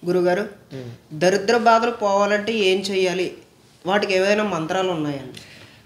గురుగారు దరిద్ర బాధలు పోవాలంటే ఏం చెయ్యాలి వాటికి ఏవైనా మంత్రాలు ఉన్నాయండి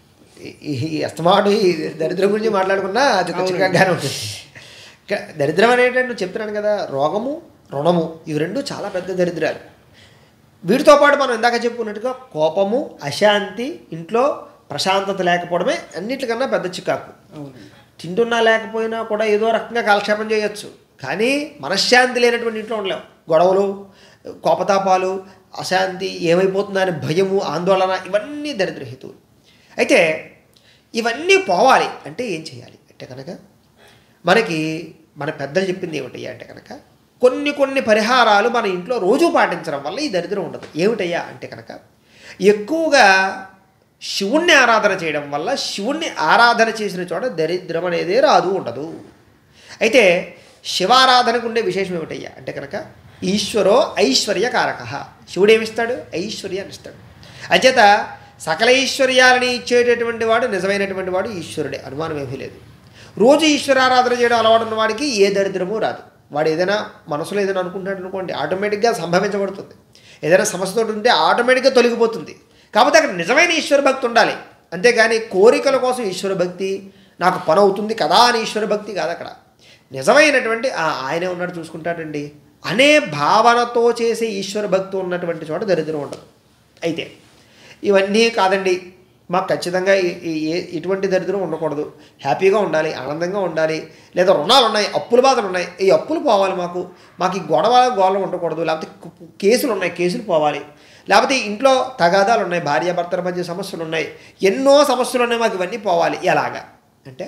ఈ ఈ అస్తమాటు ఈ దరిద్రం గురించి మాట్లాడుకున్నా అది చిక్కగానే ఉంటుంది క- దరిద్రం అనేటంటే నువ్వు చెప్తున్నాను కదా రోగము రుణము ఇవి రెండు చాలా పెద్ద దరిద్రాలు వీటితో పాటు మనం ఇందాక చెప్పుకున్నట్టుగా కోపము అశాంతి ఇంట్లో ప్రశాంతత లేకపోవడమే అన్నిటికన్నా పెద్ద చికాకు అవునండి తింటున్నా లేకపోయినా కూడా ఏదో రకంగా కాలక్షేపం చేయొచ్చు కానీ మనశ్శాంతి లేనటువంటి ఇంట్లో ఉండలేం గొడవలు కోపతాపాలు అశాంతి ఏమైపోతుందా అని భయము ఆందోళన ఇవన్నీ దరిద్రహేతువులు అయితే ఇవన్నీ పోవాలి అంటే ఏం చేయాలి అంటే కనుక మనకి మన పెద్దలు చెప్పింది ఏమిటయ్యా అంటే కనుక కొన్ని కొన్ని పరిహారాలు మన ఇంట్లో రోజు పాటించడం వల్ల ఈ దరిద్రం ఉండదు ఏమిటయ్యా అంటే కనుక ఎక్కువగా శివుణ్ణి ఆరాధన చేయడం వల్ల శివుణ్ణి ఆరాధన చేసిన చోట దరిద్రం అనేది రాదు ఉండదు అయితే శివారాధనకు ఉండే విశేషం ఏమిటయ్యా అంటే కనుక ఈశ్వరో ఐశ్వర్యకారక శివుడు ఏమిస్తాడు ఐశ్వర్యాన్ని ఇస్తాడు అంచేత సకల ఐశ్వర్యాలని ఇచ్చేటటువంటి వాడు నిజమైనటువంటి వాడు ఈశ్వరుడే అనుమానం ఏమీ లేదు రోజు ఈశ్వరారాధన చేయడం అలవాటు ఉన్న వాడికి ఏ దరిద్రము రాదు వాడు ఏదైనా మనసులో ఏదైనా అనుకుంటాడు అనుకోండి ఆటోమేటిక్గా సంభవించబడుతుంది ఏదైనా సమస్యతో ఉంటే ఆటోమేటిక్గా తొలగిపోతుంది కాకపోతే అక్కడ నిజమైన ఈశ్వర భక్తి ఉండాలి అంతేగాని కోరికల కోసం ఈశ్వర భక్తి నాకు పని అవుతుంది కదా అని ఈశ్వర భక్తి కాదు అక్కడ నిజమైనటువంటి "ఆ, ఆయనే ఉన్నాడు చూసుకుంటాడండి అనే భావనతో చేసే ఈశ్వర భక్తి ఉన్నటువంటి చోట దరిద్రం ఉండదు అయితే ఇవన్నీ కాదండి మాకు ఖచ్చితంగా ఈ- ఈ- ఏ ఇటువంటి దరిద్రం ఉండకూడదు హ్యాపీగా ఉండాలి ఆనందంగా ఉండాలి లేదా రుణాలు ఉన్నాయి అప్పుల బాధలు ఉన్నాయి ఈ అప్పులు పోవాలి మాకు మాకు ఈ గొడవ గోళ ఉండకూడదు లేకపోతే కు- కేసులు ఉన్నాయి కేసులు పోవాలి లేకపోతే ఇంట్లో తగాదాలు ఉన్నాయి భార్యాభర్తల మధ్య సమస్యలు ఉన్నాయి ఎన్నో సమస్యలు ఉన్నాయి మాకు ఇవన్నీ పోవాలి ఎలాగా అంటే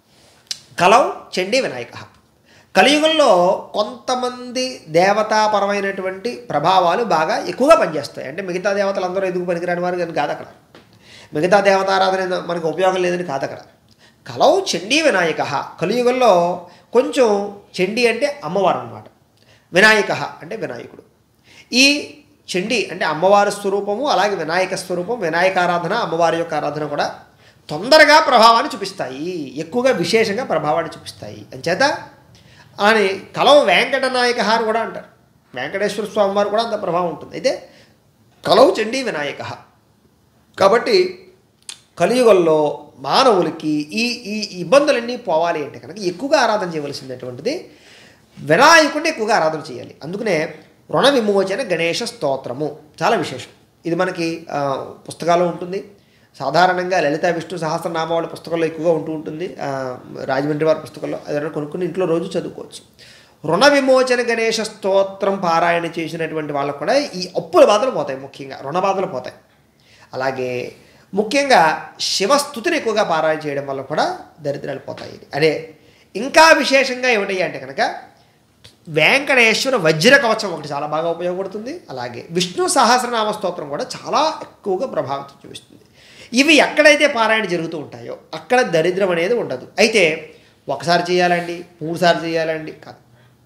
కలౌ చండీ వినాయక కలియుగంలో కొంతమంది దేవతాపరమైనటువంటి ప్రభావాలు బాగా ఎక్కువగా పనిచేస్తాయి అంటే మిగతా దేవతలు అందరూ ఎందుకు పనికిరాని వారు అని కాదు అక్కడ మిగతా దేవతారాధన ఏదో మనకు ఉపయోగం లేదని కాదు అక్కడ కలౌ చండీ వినాయక కలియుగంలో కొంచెం చండీ అంటే అమ్మవారు అన్నమాట వినాయక అంటే వినాయకుడు ఈ చండీ అంటే అమ్మవారి స్వరూపము అలాగే వినాయక స్వరూపం వినాయకారాధన అమ్మవారి యొక్క ఆరాధన కూడా తొందరగా ప్రభావాన్ని చూపిస్తాయి ఎక్కువగా విశేషంగా ప్రభావాన్ని చూపిస్తాయి అంచేత అని కలవ వెంకట నాయక అని కూడా అంటారు వెంకటేశ్వర స్వామి వారు కూడా అంత ప్రభావం ఉంటుంది అయితే కలవు చండీ వినాయక కాబట్టి కలియుగంలో మానవులకి ఈ ఈ ఇబ్బందులన్నీ పోవాలి అంటే కనుక ఎక్కువగా ఆరాధన చేయవలసినటువంటిది వినాయకుడిని ఎక్కువగా ఆరాధన చేయాలి అందుకనే రుణ విమోచన గణేష స్తోత్రము చాలా విశేషం ఇది మనకి ఆ, పుస్తకాల్లో ఉంటుంది సాధారణంగా లలిత విష్ణు సహస్రనామావళి పుస్తకంలో ఎక్కువగా ఉంటూ ఉంటుంది ఆ, రాజమండ్రి వారి పుస్తకంలో అదైనా కొనుక్కుని ఇంట్లో రోజు చదువుకోవచ్చు రుణ విమోచన గణేష స్తోత్రం పారాయణ చేసినటువంటి వాళ్ళకు కూడా ఈ అప్పుల బాధలు పోతాయి ముఖ్యంగా రుణ బాధలు పోతాయి అలాగే ముఖ్యంగా శివస్థుతిని ఎక్కువగా పారాయణ చేయడం వల్ల కూడా దరిద్రాలు పోతాయి అదే ఇంకా విశేషంగా ఏమిటయ్యా అంటే కనుక వెంకటేశ్వర వజ్ర కవచం ఒకటి చాలా బాగా ఉపయోగపడుతుంది అలాగే విష్ణు సహస్రనామ స్తోత్రం కూడా చాలా ఎక్కువగా ప్రభావితం చూపిస్తుంది ఇవి ఎక్కడైతే పారాయణ జరుగుతూ ఉంటాయో అక్కడ దరిద్రం అనేది ఉండదు అయితే ఒకసారి చేయాలండి మూడుసార్లు చేయాలండి కాదు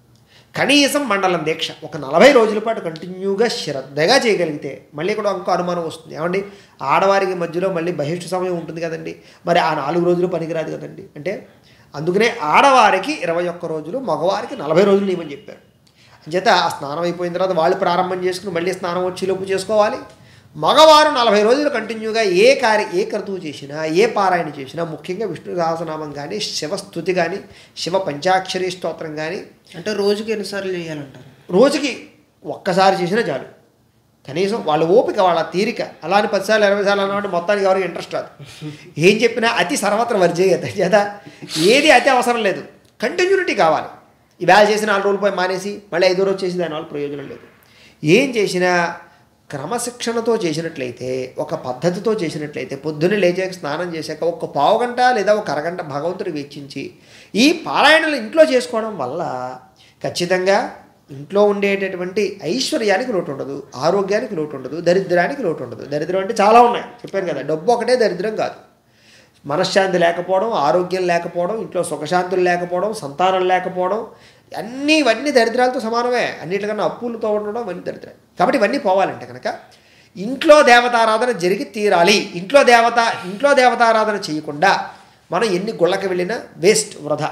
కనీసం మండలం దీక్ష ఒక నలభై రోజుల పాటు కంటిన్యూగా శ్రద్ధగా చేయగలిగితే మళ్ళీ కూడా ఇంకో అనుమానం వస్తుంది ఏమండి ఆడవారికి మధ్యలో మళ్ళీ బహిష్టు సమయం ఉంటుంది కదండి మరి ఆ నాలుగు రోజులు పనికిరాదు కదండి అంటే అందుకనే ఆడవారికి ఇరవై ఒక్క రోజులు మగవారికి నలభై రోజులు నియమని చెప్పారు అంచేత ఆ స్నానం అయిపోయిన తర్వాత వాళ్ళు ప్రారంభం చేసుకుని మళ్ళీ స్నానం వచ్చేలోపు చేసుకోవాలి మగవారు నలభై రోజులు కంటిన్యూగా ఏ కార్య ఏ కర్తువు చేసినా ఏ పారాయణ చేసినా ముఖ్యంగా విష్ణు సహస్రనామం కానీ శివస్థుతి కానీ శివ పంచాక్షరి స్తోత్రం కానీ అంటే రోజుకి ఎన్నిసార్లు చేయాలంటారు రోజుకి ఒక్కసారి చేసినా చాలు కనీసం వాళ్ళ ఓపిక వాళ్ళ తీరిక అలా అని పదిసార్లు ఇరవై సార్లు అన్నమాట మొత్తానికి ఎవరికి ఇంట్రెస్ట్ రాదు ఏం చెప్పినా అతి సర్వత్ర వర్జేయత చేత ఏది అతి అవసరం లేదు కంటిన్యూటీ కావాలి ఇవాళ చేసిన నాలుగు రోజులు పోయి మానేసి మళ్ళీ ఐదో రోజు చేసి దానివల్ల ప్రయోజనం లేదు ఏం చేసినా క్రమశిక్షణతో చేసినట్లయితే ఒక పద్ధతితో చేసినట్లయితే పొద్దున్నే లేచాక స్నానం చేశాక ఒక పావు గంట లేదా ఒక అరగంట భగవంతుడు వెచ్చించి ఈ పారాయణలు ఇంట్లో చేసుకోవడం వల్ల ఖచ్చితంగా ఇంట్లో ఉండేటటువంటి ఐశ్వర్యానికి లోటు ఉండదు ఆరోగ్యానికి లోటు ఉండదు దరిద్రానికి లోటు ఉండదు దరిద్రం అంటే చాలా ఉన్నాయి చెప్పాను కదా డబ్బు ఒకటే దరిద్రం కాదు మనశ్శాంతి లేకపోవడం ఆరోగ్యం లేకపోవడం ఇంట్లో సుఖశాంతులు లేకపోవడం సంతానం లేకపోవడం అన్నీ ఇవన్నీ దరిద్రాలతో సమానమే అన్నిటికన్నా అప్పులతో ఉండడం ఇవన్నీ దరిద్రాలు కాబట్టి ఇవన్నీ పోవాలంటే కనుక ఇంట్లో దేవతారాధన జరిగి తీరాలి ఇంట్లో దేవత ఇంట్లో దేవతారాధన చేయకుండా మనం ఎన్ని గుళ్ళకి వెళ్ళినా వేస్ట్ వృధా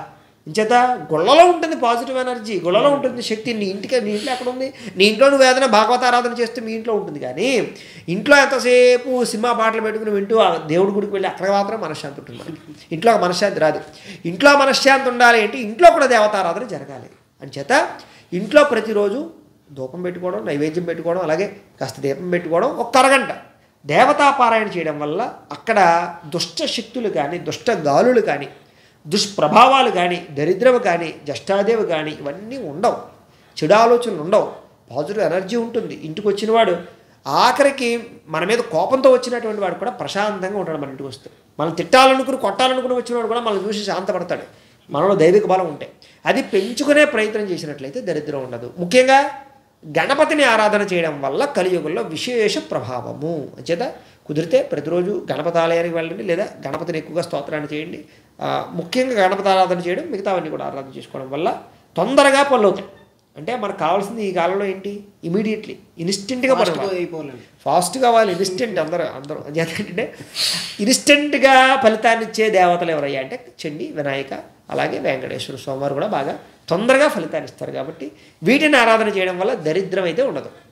ఇంచేత గుళ్ళలో ఉంటుంది పాజిటివ్ ఎనర్జీ గుళ్ళలో ఉంటుంది శక్తి నీ ఇంటికి నీ ఇంట్లో ఎక్కడ ఉంది నీ ఇంట్లో నువ్వు ఏదైనా భాగవత ఆరాధన చేస్తే మీ ఇంట్లో ఉంటుంది కానీ ఇంట్లో ఎంతసేపు సినిమా పాటలు పెట్టుకుని వింటూ ఆ దేవుడి గుడికి వెళ్ళి అక్కడ మాత్రం మనశ్శాంతి ఉంటుంది మనకి ఇంట్లో మనశ్శాంతి రాదు ఇంట్లో మనశ్శాంతి ఉండాలి అంటే ఇంట్లో కూడా దేవతారాధన జరగాలి అంచేత ఇంట్లో ప్రతిరోజు ధూపం పెట్టుకోవడం నైవేద్యం పెట్టుకోవడం అలాగే కాస్త దీపం పెట్టుకోవడం ఒక్క అరగంట దేవతాపారాయణ చేయడం వల్ల అక్కడ దుష్ట శక్తులు కానీ దుష్ట గాలులు కానీ దుష్ప్రభావాలు కానీ దరిద్రము కానీ జష్టాదేవి కానీ ఇవన్నీ ఉండవు చెడు ఆలోచనలు ఉండవు పాజిటివ్ ఎనర్జీ ఉంటుంది ఇంటికి వచ్చినవాడు ఆఖరికి మన మీద కోపంతో వచ్చినటువంటి వాడు కూడా ప్రశాంతంగా ఉంటాడు మన ఇంటికి వస్తే మనం తిట్టాలనుకుని కొట్టాలనుకుని వచ్చినవాడు కూడా మనం చూసి శాంతపడతాడు మనలో దైవిక బలం ఉంటాయి అది పెంచుకునే ప్రయత్నం చేసినట్లయితే దరిద్రం ఉండదు ముఖ్యంగా గణపతిని ఆరాధన చేయడం వల్ల కలియుగంలో విశేష ప్రభావము చేత కుదిరితే ప్రతిరోజు గణపతి ఆలయానికి వెళ్ళండి లేదా గణపతిని ఎక్కువగా స్తోత్రాన్ని చేయండి ఆ, ముఖ్యంగా గణపతి ఆరాధన చేయడం మిగతావన్నీ కూడా ఆరాధన చేసుకోవడం వల్ల తొందరగా పనులు అవుతాయి అంటే మనకు కావాల్సింది ఈ కాలంలో ఏంటి ఇమీడియట్లీ ఇన్స్టెంట్గా పనులు ఫాస్ట్గా అయిపోవాలండి ఫాస్ట్ కావాలి ఇన్స్టెంట్ అందరూ అందరూ ఏంటంటే ఇన్స్టెంట్గా ఫలితాన్ని ఇచ్చే దేవతలు ఎవరయ్యా అంటే చండి వినాయక అలాగే వెంకటేశ్వర స్వామివారు కూడా బాగా తొందరగా ఫలితాన్ని ఇస్తారు కాబట్టి వీటిని ఆరాధన చేయడం వల్ల దరిద్రం అయితే ఉండదు